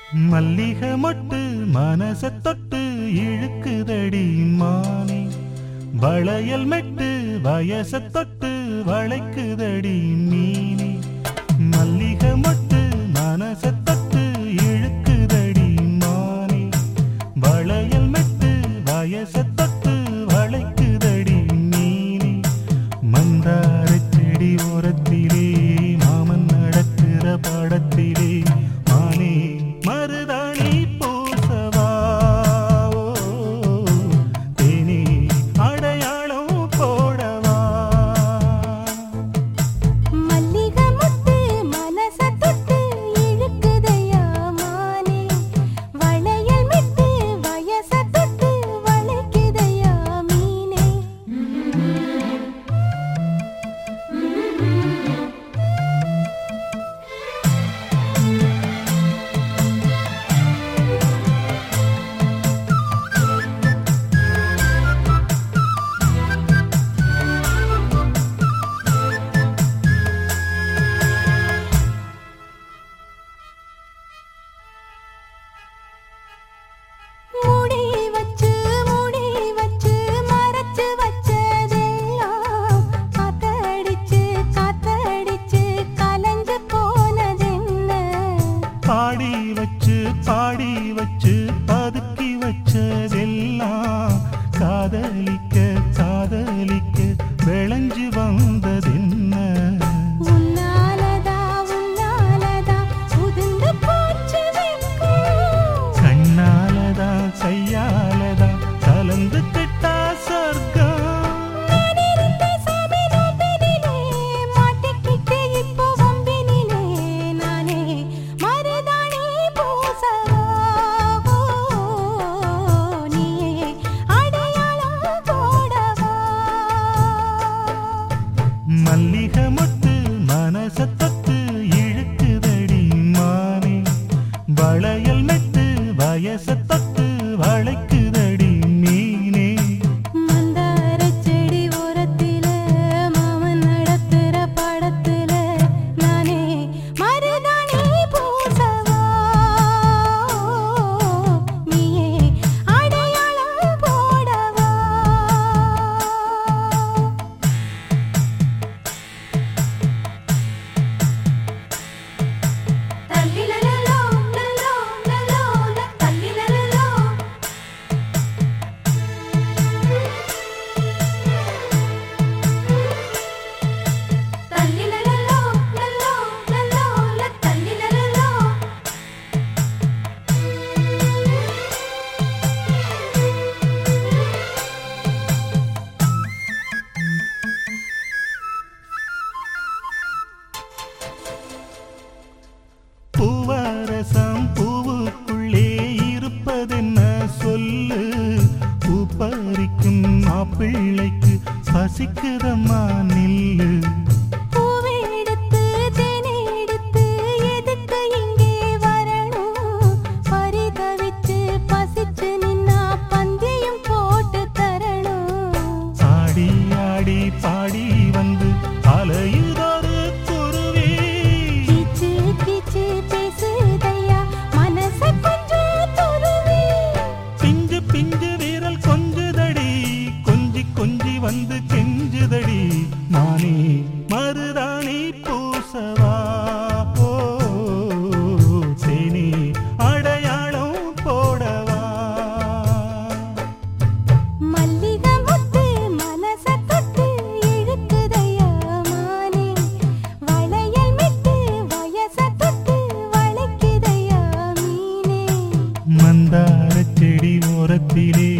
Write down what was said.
மல்லிகை மொட்டு மனச தொட்டு இழுக்குதடி மானே வளையல் மெட்டு வயச தொட்டு வளைக்குதடி மீனே மல்லிகை மொட்டு மனச தொட்டு இழுக்குதடி மானே வளையல் மெட்டு வயச தொட்டு வளைக்குதடி மீனே மந்தார செடி ஓரத்திலே மாமன் நடக்கிற படத்திலே மானே மருதாணி பூசவா ஓ, தேனே அடையாளம் போடவா மல்லிகை முத்து மனச தொட்டு இழுக்குதையா மானே வளையல் மிட்டு வயச தொட்டு வளைக்குதையா மீனே மூடி வச்சு மூடி வச்சு மறைச்சு வச்சதெல்லாம் காத்தடிச்சு காத்தடிச்சு கலஞ்சு போனதென்ன பாடி வச்சு பாடி வச்சு பதுக்கி வச்சதெல்லாம் காதலிக்க காதலிக்க விளைஞ்சு வந்ததென்ன உன்னாலதா உன்னாலதா உதிர்ந்து போச்சு வெட்கம் கண்ணாலதா கையாலதா கலந்து கிட்டா சொர்க்கம் நான் இருந்த சாமி நோம்பினிலே மாட்டிக்கிட்டு இப்போ வம்பினிலே நானே மருதாணி பூசவா நீயே அடையாளம் போடவா மல்லிகை மொட்டு மனச தொட்டு இழுக்குதடி மானே வளையல் மெட்டு வயச தொட்டு வளைக்குதடி மீனே மந்தார செடி ஓரத்தில மாமன் நடத்துற படத்துல நானே மருதாணி பூசவா நீயே அடையாளம் போடவா தல்லிலலலோ லலோ லலோ ல தல்லிலலலோ தல்லிலலலோ லலோ லலோ ல தல்லிலலலோ பூவரசம் பூவுக்குள்ளே இருப்பதென்ன சொல்லு பூ பறிக்கும் மாப்பிள்ளைக்கு பசிக்குதம்மா நில்லு பூவை எடுத்து தேனை எடுத்து எதுக்கு இங்கே வரணும் பரிதவிச்சு பசிச்சு நின்னா பந்தியும் போட்டு தரணும் ஆடி ஆடி பாடி வந்து அலையுதொரு குருவி கீச்சு கீச்சு பேசுதையா மனச கொஞ்சம் துருவி பிஞ்சு பிஞ்சு வீரல் கொஞ்சுதடி கொஞ்சி கொஞ்சி வந்து கெஞ்சுதடி நானே மருதாணி பூசவா ஓ தேனி அடையாளம் போடவா மல்லிகை முத்து மனச தொட்டு இழுக்குதையா மானே வளையல் மிட்டு வயச தொட்டு வளைக்குதையா மீனே மந்தார செடி ஓரத்திலே